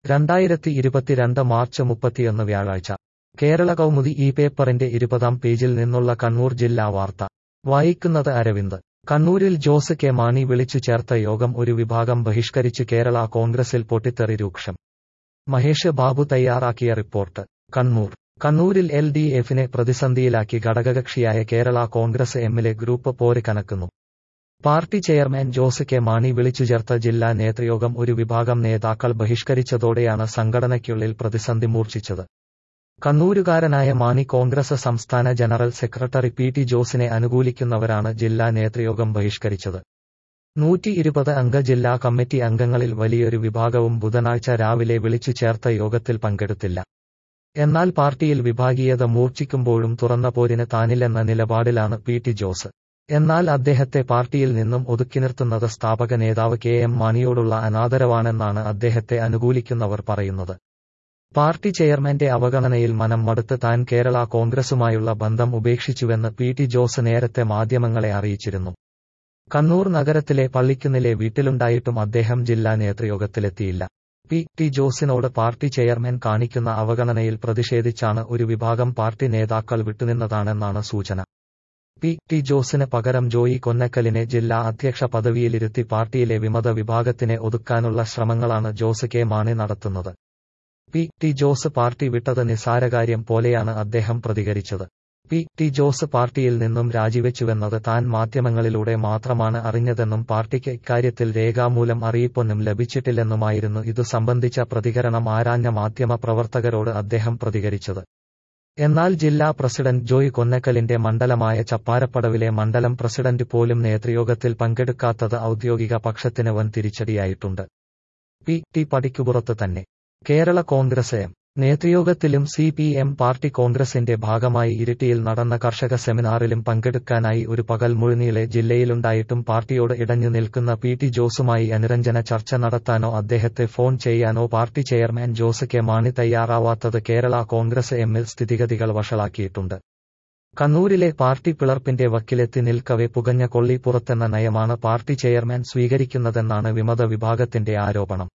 രണ്ടായിരത്തി ഇരുപത്തിരണ്ട് മാർച്ച് മുപ്പത്തിയൊന്ന് വ്യാഴാഴ്ച കേരള കൗമുദി ഈ പേപ്പറിന്റെ ഇരുപതാം പേജിൽ നിന്നുള്ള കണ്ണൂർ ജില്ലാ വാർത്ത വായിക്കുന്നത് അരവിന്ദ് കണ്ണൂരിൽ ജോസ് കെ മാണി വിളിച്ചു ചേർത്ത യോഗം ഒരു വിഭാഗം ബഹിഷ്കരിച്ചു കേരള കോൺഗ്രസിൽ പൊട്ടിത്തെറി രൂക്ഷം മഹേഷ് ബാബു തയ്യാറാക്കിയ റിപ്പോർട്ട് കണ്ണൂർ കണ്ണൂരിൽ എൽ ഡി എഫിനെ പ്രതിസന്ധിയിലാക്കി ഘടകകക്ഷിയായ കേരള കോൺഗ്രസ് എമ്മിലെ ഗ്രൂപ്പ് പോര് കനക്കുന്നു party chairman Jose K Mani വിളിച്ചു ചേർത്ത ജില്ലാ നേതൃയോഗം ഒരു വിഭാഗം നേതാക്കൾ ബഹിഷ്കരിച്ചതോടെയാണ് സംഘടനയ്ക്കുള്ളിൽ പ്രതിസന്ധി മൂർച്ഛിച്ചത് കണ്ണൂരുകാരനായ മാണി കോൺഗ്രസ് സംസ്ഥാന ജനറൽ സെക്രട്ടറി പി ടി ജോസിനെ അനുകൂലിക്കുന്നവരാണ് ജില്ലാ നേതൃയോഗം ബഹിഷ്കരിച്ചത് നൂറ്റി ഇരുപത് അംഗ ജില്ലാ കമ്മിറ്റി അംഗങ്ങളിൽ വലിയൊരു വിഭാഗവും ബുധനാഴ്ച രാവിലെ വിളിച്ചു ചേർത്ത യോഗത്തിൽ പങ്കെടുത്തില്ല എന്നാൽ പാർട്ടിയിൽ വിഭാഗീയത മൂർച്ഛിക്കുമ്പോഴും തുറന്ന പോരിന് താനില്ലെന്ന നിലപാടിലാണ് പി ടി ജോസ് എന്നാൽ അദ്ദേഹത്തെ പാർട്ടിയിൽ നിന്നും ഒതുക്കിനിർത്തുന്നത് സ്ഥാപക നേതാവ് കെ എം മാണിയോടുള്ള അനാദരവാണെന്നാണ് അദ്ദേഹത്തെ അനുകൂലിക്കുന്നവർ പറയുന്നത് പാർട്ടി ചെയർമാന്റെ അവഗണനയിൽ മനം മടുത്ത് താൻ കേരള കോൺഗ്രസുമായുള്ള ബന്ധം ഉപേക്ഷിച്ചുവെന്ന് പി ടി ജോസ് നേരത്തെ മാധ്യമങ്ങളെ അറിയിച്ചിരുന്നു കണ്ണൂർ നഗരത്തിലെ പള്ളിക്കുന്നിലെ വീട്ടിലുണ്ടായിട്ടും അദ്ദേഹം ജില്ലാ നേതൃയോഗത്തിലെത്തിയില്ല പി ടി ജോസിനോട് പാർട്ടി ചെയർമാൻ കാണിക്കുന്ന അവഗണനയിൽ പ്രതിഷേധിച്ചാണ് ഒരു വിഭാഗം പാർട്ടി നേതാക്കൾ വിട്ടുനിന്നതാണെന്നാണ് സൂചന പി ടി ജോസിന് പകരം ജോയി കൊന്നക്കലിനെ ജില്ലാ അധ്യക്ഷ പദവിയിലിരുത്തി പാർട്ടിയിലെ വിമത വിഭാഗത്തിനെ ഒതുക്കാനുള്ള ശ്രമങ്ങളാണ് ജോസ് കെ മാണി നടത്തുന്നത് പി ടി ജോസ് പാർട്ടി വിട്ടത് നിസ്സാരകാര്യം പോലെയാണ് അദ്ദേഹം പ്രതികരിച്ചത് പി ടി ജോസ് പാർട്ടിയിൽ നിന്നും രാജിവെച്ചുവെന്നത് താൻ മാധ്യമങ്ങളിലൂടെ മാത്രമാണ് അറിഞ്ഞതെന്നും പാർട്ടിക്ക് ഇക്കാര്യത്തിൽ രേഖാമൂലം അറിയിപ്പൊന്നും ലഭിച്ചിട്ടില്ലെന്നുമായിരുന്നു ഇതു സംബന്ധിച്ച പ്രതികരണം ആരാഞ്ഞ മാധ്യമ പ്രവർത്തകരോട് അദ്ദേഹം പ്രതികരിച്ചത് എന്നാൽ ജില്ലാ പ്രസിഡന്റ് ജോയ് കൊന്നക്കലിന്റെ മണ്ഡലമായ ചപ്പാരപ്പടവിലെ മണ്ഡലം പ്രസിഡന്റ് പോലും നേതൃയോഗത്തിൽ പങ്കെടുക്കാത്തത് ഔദ്യോഗിക പക്ഷത്തിന് വൻ തിരിച്ചടിയായിട്ടുണ്ട് പി ടി പടിക്കുപുറത്ത് തന്നെ കേരള കോൺഗ്രസ് എം നേതൃയോഗത്തിലും സി പി എം പാർട്ടി കോൺഗ്രസിന്റെ ഭാഗമായി ഇരിട്ടിയിൽ നടന്ന കർഷക സെമിനാറിലും പങ്കെടുക്കാനായി ഒരു പകൽ മുഴുനീളെ ജില്ലയിലുണ്ടായിട്ടും പാർട്ടിയോട് ഇടഞ്ഞു നിൽക്കുന്ന പി ടി ജോസുമായി അനുരഞ്ജന ചർച്ച നടത്താനോ അദ്ദേഹത്തെ ഫോൺ ചെയ്യാനോ party chairman Jose K Mani തയ്യാറാവാത്തത് കേരള കോൺഗ്രസ് എമ്മിൽ സ്ഥിതിഗതികൾ വഷളാക്കിയിട്ടുണ്ട് കണ്ണൂരിലെ പാർട്ടി പിളർപ്പിന്റെ വക്കിലെത്തി നിൽക്കവെ പുകഞ്ഞ കൊള്ളി പുറത്തെന്ന നയമാണ് പാർട്ടി ചെയർമാൻ സ്വീകരിക്കുന്നതെന്നാണ് വിമത വിഭാഗത്തിന്റെ ആരോപണം